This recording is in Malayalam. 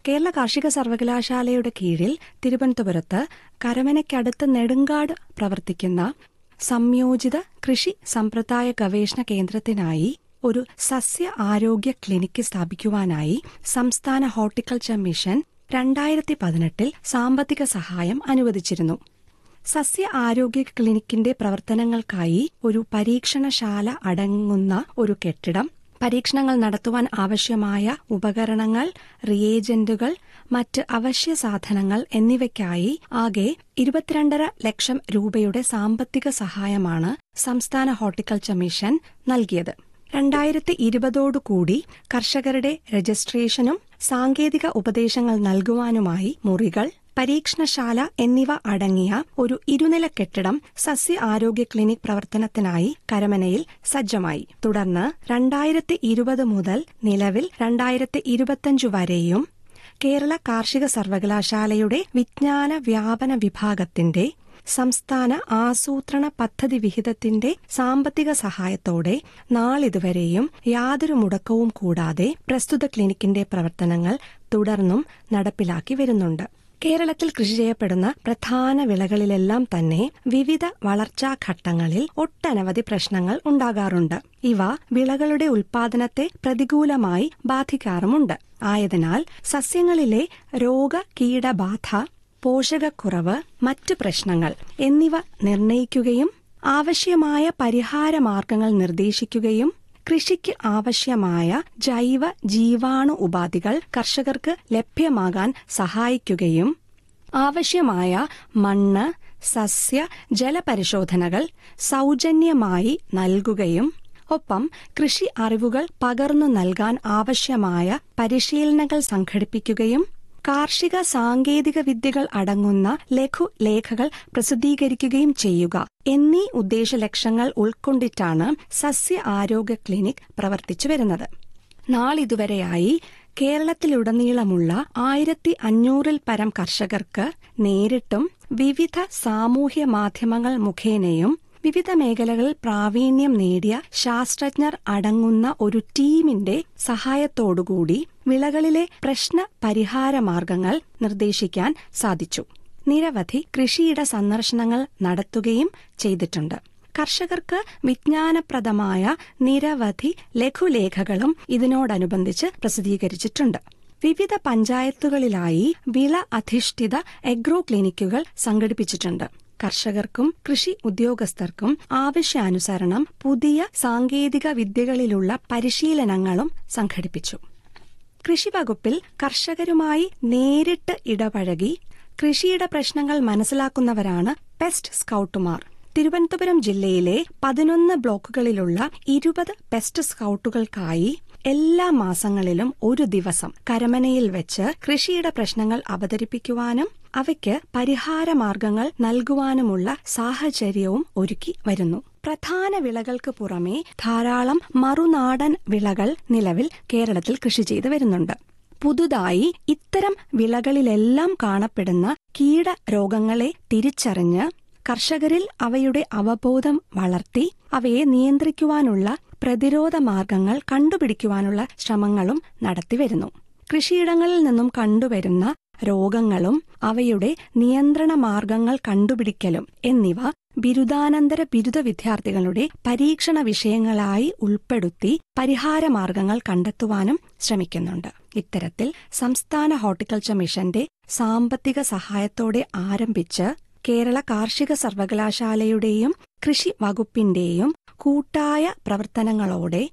കേരള കാർഷിക സർവകലാശാലയുടെ കീഴിൽ തിരുവനന്തപുരത്ത് കരമനയ്ക്കടുത്ത് നെടുങ്കാട് പ്രവർത്തിക്കുന്ന സംയോജിത കൃഷി സമ്പ്രദായ ഗവേഷണ കേന്ദ്രത്തിനായി ഒരു സസ്യ ആരോഗ്യ ക്ലിനിക്ക് സ്ഥാപിക്കുവാനായി സംസ്ഥാന ഹോർട്ടിക്കൾച്ചർ മിഷൻ രണ്ടായിരത്തി പതിനെട്ടിൽ സാമ്പത്തിക സഹായം അനുവദിച്ചിരുന്നു സസ്യ ആരോഗ്യ ക്ലിനിക്കിന്റെ പ്രവർത്തനങ്ങൾക്കായി ഒരു പരീക്ഷണശാല അടങ്ങുന്ന ഒരു കെട്ടിടം പരീക്ഷണങ്ങൾ നടത്തുവാൻ ആവശ്യമായ ഉപകരണങ്ങൾ റിയേജന്റുകൾ മറ്റ് അവശ്യ സാധനങ്ങൾ എന്നിവയ്ക്കായി ആകെ ഇരുപത്തിരണ്ടര ലക്ഷം രൂപയുടെ സാമ്പത്തിക സഹായമാണ് സംസ്ഥാന ഹോർട്ടിക്കൾച്ചർ മിഷൻ നൽകിയത് രണ്ടായിരത്തി ഇരുപതോടുകൂടി കർഷകരുടെ രജിസ്ട്രേഷനും സാങ്കേതിക ഉപദേശങ്ങൾ നൽകുവാനുമായി മുറികൾ പരീക്ഷണശാല എന്നിവ അടങ്ങിയ ഒരു ഇരുനില കെട്ടിടം സസ്യ ആരോഗ്യ ക്ലിനിക് പ്രവർത്തനത്തിനായി കരമനയിൽ സജ്ജമായി തുടർന്ന് രണ്ടായിരത്തി ഇരുപത് മുതൽ നിലവിൽ രണ്ടായിരത്തി ഇരുപത്തിയഞ്ചു വരെയും കേരള കാർഷിക സർവകലാശാലയുടെ വിജ്ഞാന വ്യാപന വിഭാഗത്തിന്റെ സംസ്ഥാന ആസൂത്രണ പദ്ധതി വിഹിതത്തിന്റെ സാമ്പത്തിക സഹായത്തോടെ നാളിതുവരെയും യാതൊരു മുടക്കവും കൂടാതെ പ്രസ്തുത ക്ലിനിക്കിന്റെ പ്രവർത്തനങ്ങൾ തുടർന്നും നടപ്പിലാക്കി വരുന്നുണ്ട് കേരളത്തിൽ കൃഷി ചെയ്യപ്പെടുന്ന പ്രധാന വിളകളിലെല്ലാം തന്നെ വിവിധ വളർച്ചാ ഘട്ടങ്ങളിൽ ഒട്ടനവധി പ്രശ്നങ്ങൾ ഉണ്ടാകാറുണ്ട് ഇവ വിളകളുടെ ഉൽപാദനത്തെ പ്രതികൂലമായി ബാധിക്കാറുമുണ്ട് ആയതിനാൽ സസ്യങ്ങളിലെ രോഗ കീടബാധ പോഷകക്കുറവ് മറ്റ് പ്രശ്നങ്ങൾ എന്നിവ നിർണയിക്കുകയും ആവശ്യമായ പരിഹാര മാർഗങ്ങൾ നിർദ്ദേശിക്കുകയും കൃഷിക്ക് ആവശ്യമായ ജൈവ ജീവാണു ഉപാധികൾ കർഷകർക്ക് ലഭ്യമാകാൻ സഹായിക്കുകയും ആവശ്യമായ മണ്ണ് സസ്യ ജലപരിശോധനകൾ സൗജന്യമായി നൽകുകയും ഒപ്പം കൃഷി അറിവുകൾ പകർന്നു നൽകാൻ ആവശ്യമായ പരിശീലനങ്ങൾ സംഘടിപ്പിക്കുകയും കാർഷിക സാങ്കേതിക വിദ്യകൾ അടങ്ങുന്ന ലഘുലേഖകൾ പ്രസിദ്ധീകരിക്കുകയും ചെയ്യുക എന്നീ ഉദ്ദേശ ലക്ഷ്യങ്ങൾ ഉൾക്കൊണ്ടിട്ടാണ് സസ്യ ആരോഗ്യ ക്ലിനിക് പ്രവർത്തിച്ചു വരുന്നത് നാളിതുവരെയായി കേരളത്തിലുടനീളമുള്ള ആയിരത്തി അഞ്ഞൂറിൽ പരം കർഷകർക്ക് നേരിട്ടും വിവിധ സാമൂഹ്യ മാധ്യമങ്ങൾ മുഖേനയും വിവിധ മേഖലകളിൽ പ്രാവീണ്യം നേടിയ ശാസ്ത്രജ്ഞർ അടങ്ങുന്ന ഒരു ടീമിന്റെ സഹായത്തോടുകൂടി വിളകളിലെ പ്രശ്ന പരിഹാര മാർഗങ്ങൾ നിർദ്ദേശിക്കാൻ സാധിച്ചു നിരവധി കൃഷിയിട സന്ദർശനങ്ങൾ നടത്തുകയും ചെയ്തിട്ടുണ്ട് കർഷകർക്ക് വിജ്ഞാനപ്രദമായ നിരവധി ലഘുലേഖകളും ഇതിനോടനുബന്ധിച്ച് പ്രസിദ്ധീകരിച്ചിട്ടുണ്ട് വിവിധ പഞ്ചായത്തുകളിലായി വിള അധിഷ്ഠിത എഗ്രോ ക്ലിനിക്കുകൾ സംഘടിപ്പിച്ചിട്ടുണ്ട് കർഷകർക്കും കൃഷി ഉദ്യോഗസ്ഥർക്കും ആവശ്യാനുസരണം പുതിയ സാങ്കേതിക വിദ്യകളിലുള്ള പരിശീലനങ്ങളും സംഘടിപ്പിച്ചു കൃഷിവകുപ്പിൽ കർഷകരുമായി നേരിട്ട് ഇടപഴകി കൃഷിയുടെ പ്രശ്നങ്ങൾ മനസ്സിലാക്കുന്നവരാണ് പെസ്റ്റ് സ്കൌട്ടുമാർ തിരുവനന്തപുരം ജില്ലയിലെ പതിനൊന്ന് ബ്ലോക്കുകളിലുള്ള ഇരുപത് പെസ്റ്റ് സ്കൌട്ടുകൾക്കായി എല്ലാ മാസങ്ങളിലും ഒരു ദിവസം കരമനയിൽ വെച്ച് കൃഷിയുടെ പ്രശ്നങ്ങൾ അവതരിപ്പിക്കുവാനും അവയ്ക്ക് പരിഹാര മാർഗങ്ങൾ നൽകുവാനുമുള്ള സാഹചര്യവും ഒരുക്കി വരുന്നു പ്രധാന വിളകൾക്ക് പുറമെ ധാരാളം മറുനാടൻ വിളകൾ നിലവിൽ കേരളത്തിൽ കൃഷി ചെയ്തു വരുന്നുണ്ട് പുതുതായി ഇത്തരം വിളകളിലെല്ലാം കാണപ്പെടുന്ന കീടരോഗങ്ങളെ തിരിച്ചറിഞ്ഞ് കർഷകരിൽ അവയുടെ അവബോധം വളർത്തി അവയെ നിയന്ത്രിക്കുവാനുള്ള പ്രതിരോധ മാർഗങ്ങൾ കണ്ടുപിടിക്കുവാനുള്ള ശ്രമങ്ങളും നടത്തിവരുന്നു കൃഷിയിടങ്ങളിൽ നിന്നും കണ്ടുവരുന്ന രോഗങ്ങളും അവയുടെ നിയന്ത്രണ മാർഗങ്ങൾ കണ്ടുപിടിക്കലും എന്നിവ ബിരുദാനന്തര ബിരുദ വിദ്യാർത്ഥികളുടെ പരീക്ഷണ വിഷയങ്ങളായി ഉൾപ്പെടുത്തി പരിഹാര മാർഗങ്ങൾ കണ്ടെത്തുവാനും ശ്രമിക്കുന്നുണ്ട് ഇത്തരത്തിൽ സംസ്ഥാന ഹോർട്ടിക്കൾച്ചർ മിഷന്റെ സാമ്പത്തിക സഹായത്തോടെ ആരംഭിച്ച് കേരള കാർഷിക സർവകലാശാലയുടെയും കൃഷി വകുപ്പിന്റെയും കൂട്ടായ പ്രവർത്തനങ്ങളോടെ